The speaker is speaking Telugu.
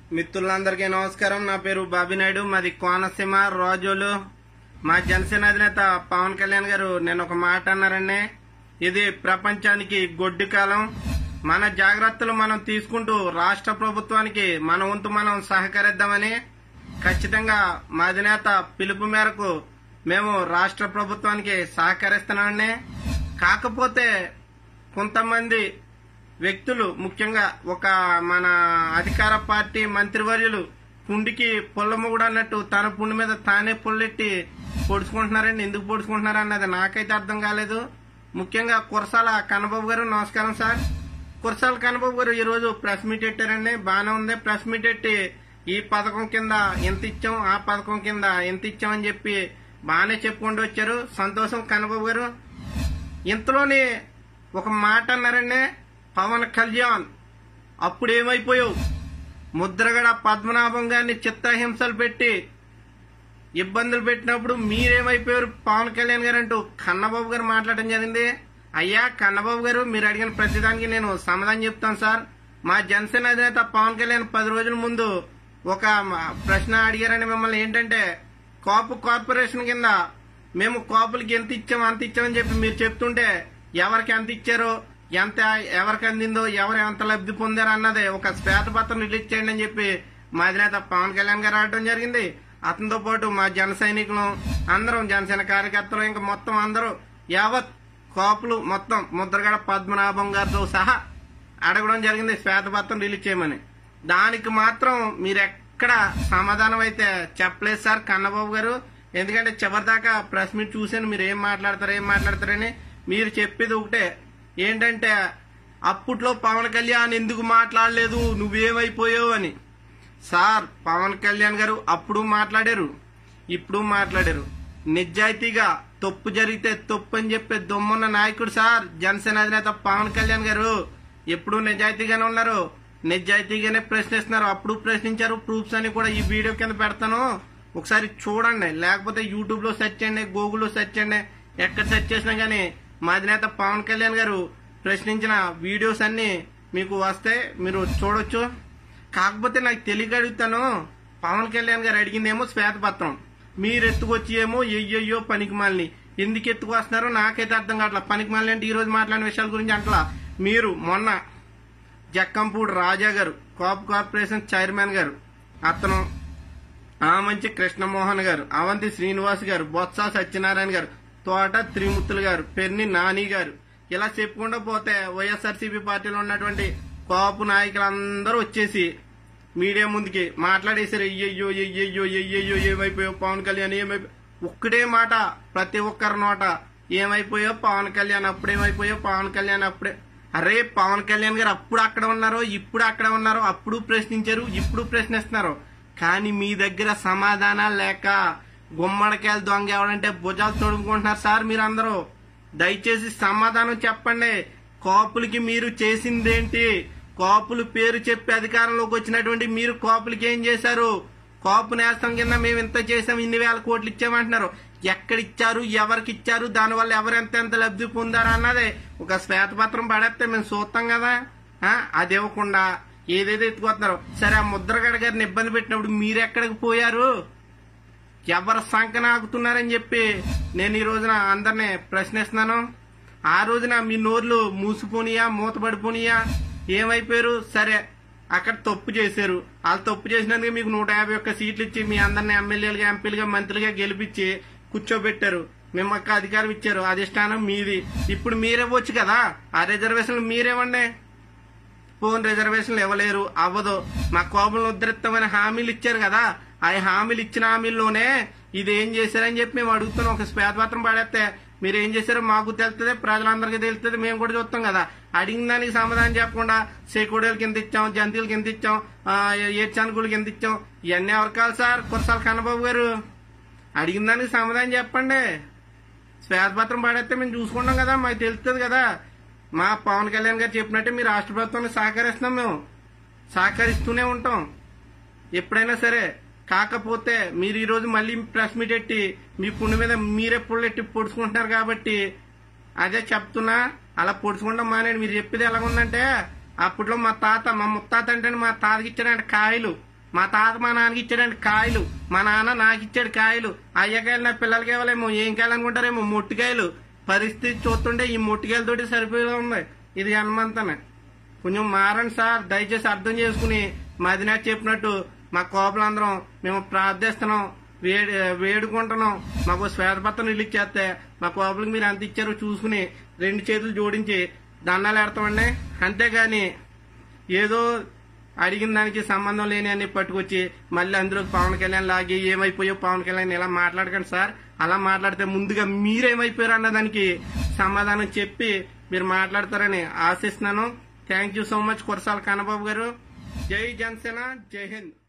మిత్రులందరికీ నమస్కారం నా పేరు బాబినాయుడు మాది కోనసీమ రాజోలు మా జనసేన అధినేత పవన్ కళ్యాణ్ గారు నేను ఒక మాట అన్నారండి ఇది ప్రపంచానికి గొడ్డు కాలం మన జాగ్రత్తలు మనం తీసుకుంటూ రాష్ట్ర ప్రభుత్వానికి మన వంతు మనం సహకరిద్దామని ఖచ్చితంగా మా అధినేత పిలుపు మేరకు మేము రాష్ట్ర ప్రభుత్వానికి సహకరిస్తున్నామండి కాకపోతే కొంతమంది వ్యక్తులు ముఖ్యంగా ఒక మన అధికార పార్టీ మంత్రివర్యులు పుండికి పొల్లము కూడా అన్నట్టు తన పుండి మీద తానే పొల్లెట్టి పొడుచుకుంటున్నారండి ఎందుకు పొడుచుకుంటున్నారు అన్నది నాకైతే అర్థం కాలేదు ముఖ్యంగా కురసాల కన్నబాబు గారు నమస్కారం సార్ కురసాల కన్నబాబు గారు ఈ రోజు ప్రెస్ మీట్ పెట్టారండి బాగానే ఉంది ప్రెస్ మీట్ పెట్టి ఈ పథకం కింద ఎంత ఇచ్చాం ఆ పథకం కింద ఎంత ఇచ్చాం అని చెప్పి బాగానే చెప్పుకుంటూ వచ్చారు సంతోషం కన్నబాబు గారు ఇంతలోనే ఒక మాట అన్నారండి పవన్ కళ్యాణ్ అప్పుడు ఏమైపోయావు ముద్రగడ పద్మనాభం గారిని చిత్రహింసలు పెట్టి ఇబ్బందులు పెట్టినప్పుడు మీరేమైపోయారు పవన్ కళ్యాణ్ గారు అంటూ కన్నబాబు గారు మాట్లాడడం జరిగింది అయ్యా కన్నబాబు గారు మీరు అడిగిన ప్రతిదానికి నేను సమాధానం చెప్తాను సార్ మా జనసేన అధినేత పవన్ కళ్యాణ్ పది రోజుల ముందు ఒక మ- ప్రశ్న అడిగారండి మిమ్మల్ని ఏంటంటే కాపు కార్పొరేషన్ కింద మేము కాపులకి ఎంత ఇచ్చాం అంత ఇచ్చామని చెప్పి మీరు చెప్తుంటే ఎవరికి ఎంత ఇచ్చారో ఎంత ఎవరికి అందిందో ఎవరు ఎంత లబ్ధి పొందారో అన్నది ఒక శ్వేతపత్రం రిలీజ్ చేయండి అని చెప్పి మా అధినేత పవన్ కళ్యాణ్ గారు ఆడటం జరిగింది అతనితో పాటు మా జన సైనికులు అందరం జనసేన కార్యకర్తలు ఇంకా మొత్తం అందరూ యావత్ కాపులు మొత్తం ముద్రగడ పద్మనాభం గారితో సహా అడగడం జరిగింది శ్వేతపత్రం రిలీజ్ చేయమని దానికి మాత్రం మీరు ఎక్కడ సమాధానం అయితే చెప్పలేదు సార్ కన్నబాబు గారు ఎందుకంటే చివరిదాకా ప్రెస్ మీట్ చూసాను మీరు ఏం మాట్లాడతారు ఏం మాట్లాడతారని మీరు చెప్పేది ఒకటే ఏంటంటే అప్పట్లో పవన్ కళ్యాణ్ ఎందుకు మాట్లాడలేదు నువ్వేమైపోయావు అని సార్ పవన్ కళ్యాణ్ గారు అప్పుడు మాట్లాడారు ఇప్పుడు మాట్లాడారు నిజాయితీగా తప్పు జరిగితే తప్పు అని చెప్పే దొమ్మున్న నాయకుడు సార్ జనసేన అధినేత పవన్ కళ్యాణ్ గారు ఎప్పుడు నిజాయితీగానే ఉన్నారు నిజాయితీగానే ప్రశ్నిస్తున్నారు అప్పుడు ప్రశ్నించారు ప్రూఫ్స్ అని కూడా ఈ వీడియో కింద పెడతాను ఒకసారి చూడండి లేకపోతే యూట్యూబ్ లో సెర్చ్ చేయండి గూగుల్లో సెర్చ్ చేయండి ఎక్కడ సెర్చ్ చేసినా గానీ మా అధినేత పవన్ కళ్యాణ్ గారు ప్రశ్నించిన వీడియోస్ అన్ని మీకు వస్తే మీరు చూడొచ్చు కాకపోతే నాకు తెలియక అడుగుతాను పవన్ కళ్యాణ్ గారు అడిగిందేమో శ్వేతపత్రం మీరు ఎత్తుకొచ్చి ఏమో ఎయ్యయ్యో పనికిమాలిని ఎందుకు ఎత్తుకొస్తున్నారో నాకైతే అర్థం కావట్లా పనికిమాలిని అంటే ఈ రోజు మాట్లాడిన విషయాల గురించి అంటలా మీరు మొన్న జక్కంపూడి రాజా గారు కాప్ కార్పొరేషన్ చైర్మన్ గారు అతను ఆమంచి కృష్ణమోహన్ గారు అవంతి శ్రీనివాస్ గారు బొత్స సత్యనారాయణ గారు తోట త్రిమూర్తులు గారు పెర్ని నాని గారు ఇలా చెప్పుకుంటూ పోతే వైఎస్ఆర్సీపీ పార్టీలో ఉన్నటువంటి కాపు నాయకులందరూ వచ్చేసి మీడియా ముందుకి మాట్లాడేశారు అయ్యయ్యో అయ్యయ్యో అయ్యయ్యో ఏమైపోయో పవన్ కళ్యాణ్ ఏమైపోయో ఒక్కటే మాట ప్రతి ఒక్కరి నోట ఏమైపోయో పవన్ కళ్యాణ్ అప్పుడేమైపోయో పవన్ కళ్యాణ్ అప్పుడే అరే పవన్ కళ్యాణ్ గారు అప్పుడు అక్కడ ఉన్నారో ఇప్పుడు అక్కడ ఉన్నారో అప్పుడు ప్రశ్నించారు ఇప్పుడు ప్రశ్నిస్తున్నారు కానీ మీ దగ్గర సమాధానాలు లేక గుమ్మడికాయలు దొంగ ఎవడంటే భుజాలు తొడుగుకుంటున్నారు సార్ మీరందరూ దయచేసి సమాధానం చెప్పండి కాపులకి మీరు చేసిందేంటి కాపులు పేరు చెప్పి అధికారంలోకి వచ్చినటువంటి మీరు కాపులకి ఏం చేశారు కాపు నేస్తం కింద మేము ఇంత చేసాం ఇన్ని వేల కోట్లు ఇచ్చామంటున్నారు ఎక్కడిచ్చారు ఎవరికి ఇచ్చారు దానివల్ల ఎవరు ఎంత ఎంత లబ్ధి పొందారు అన్నదే ఒక శ్వేతపత్రం పడేస్తే మేము చూస్తాం కదా ఆ, అది ఇవ్వకుండా ఏదేదో ఎత్తుకొస్తున్నారు సరే ఆ ముద్రగడ గారిని ఇబ్బంది పెట్టినప్పుడు మీరు ఎక్కడికి పోయారు ఎవరు సంకన ఆగుతున్నారని చెప్పి నేను ఈ రోజున అందరిని ప్రశ్నిస్తున్నాను ఆ రోజున మీ నోర్లు మూసిపోనియా మూతపడిపోనియా ఏమైపోయారు సరే అక్కడ తప్పు చేశారు వాళ్ళు తప్పు చేసినందుకు మీకు నూట యాభై ఒక్క సీట్లు ఇచ్చి మీ అందరిని ఎమ్మెల్యేలుగా ఎంపీలుగా మంత్రులుగా గెలిపించి కూర్చోబెట్టారు మిమ్మల్ని అధికారం ఇచ్చారు అధిష్టానం మీది ఇప్పుడు మీరేవచ్చు కదా ఆ రిజర్వేషన్లు మీరేవండి ఫోన్ రిజర్వేషన్లు ఇవ్వలేరు అవ్వదు మా కోపంలో ఉద్ధరిస్తామని హామీలు ఇచ్చారు కదా ఆ హామీలు ఇచ్చిన హామీల్లోనే ఇది ఏం చేశారని చెప్పి మేము అడుగుతున్నాం ఒక శ్వేతపత్రం పడేస్తే మీరు ఏం చేశారో మాకు తెలుస్తుంది ప్రజలందరికీ తెలుస్తుంది మేము కూడా చూస్తాం కదా అడిగిన దానికి సమాధానం చెప్పకుండా సేకుడేలకి ఎంత ఇచ్చాం జంతువులకి ఎంత ఇచ్చాం ఏడ్చానుకులకి ఎంత ఇచ్చాం ఇవన్నీ ఎవరు కాదు సార్ కురసాల కన్నబాబు గారు అడిగిన దానికి సమాధానం చెప్పండి శ్వేతపత్రం పడేస్తే మేము చూసుకుంటాం కదా మాకు తెలుస్తుంది కదా మా పవన్ కళ్యాణ్ గారు చెప్పినట్టే మీ రాష్ట్ర ప్రభుత్వాన్ని సహకరిస్తున్నాం మేము సహకరిస్తూనే ఉంటాం ఎప్పుడైనా సరే కాకపోతే మీరు ఈ రోజు మళ్ళీ ప్రెస్ మీట్ ఎట్టి మీ పుండు మీద మీరే పుల్లెట్టి పొడుచుకుంటున్నారు కాబట్టి అదే చెప్తున్నా అలా పొడుచుకుంటాం మానేది మీరు చెప్పేది ఎలాగుందంటే అప్పట్లో మా తాత మా ముత్తాత అంటే మా తాతకి ఇచ్చాడంటే కాయలు మా తాత మా నాన్నకి ఇచ్చాడండి కాయలు మా నాన్న నాకు ఇచ్చాడు కాయలు అయ్యకాయలు నా పిల్లలకి ఇవ్వలేమో ఏం కాయలు అనుకుంటారేమో మొట్టికాయలు పరిస్థితి చూస్తుంటే ఈ మొట్టికాయలతోటి సరిపోయేలా ఉంది ఇది హనుమంతనే కొంచెం మారండి సార్ దయచేసి అర్థం చేసుకుని మదినా చెప్పినట్టు మా కోపలందరం మేము ప్రార్థిస్తున్నాం వేడి వేడుకుంటున్నాం మాకు శ్వేతపత్రం ఇల్లు ఇచ్చేస్తే మా కోపలకి మీరు ఎంత ఇచ్చారో చూసుకుని రెండు చేతులు జోడించి దండాలు పెడతామండి అంతేగాని ఏదో అడిగిన దానికి సంబంధం లేని అన్ని పట్టుకొచ్చి మళ్ళీ అందులో పవన్ కళ్యాణ్ లాగి ఏమైపోయో పవన్ కళ్యాణ్ ఇలా మాట్లాడకండి సార్ అలా మాట్లాడితే ముందుగా మీరేమైపోయారు అన్న దానికి సమాధానం చెప్పి మీరు మాట్లాడతారని ఆశిస్తున్నాను thank you so much Kurasala Kannababu garu జై జనసేన జై హింద్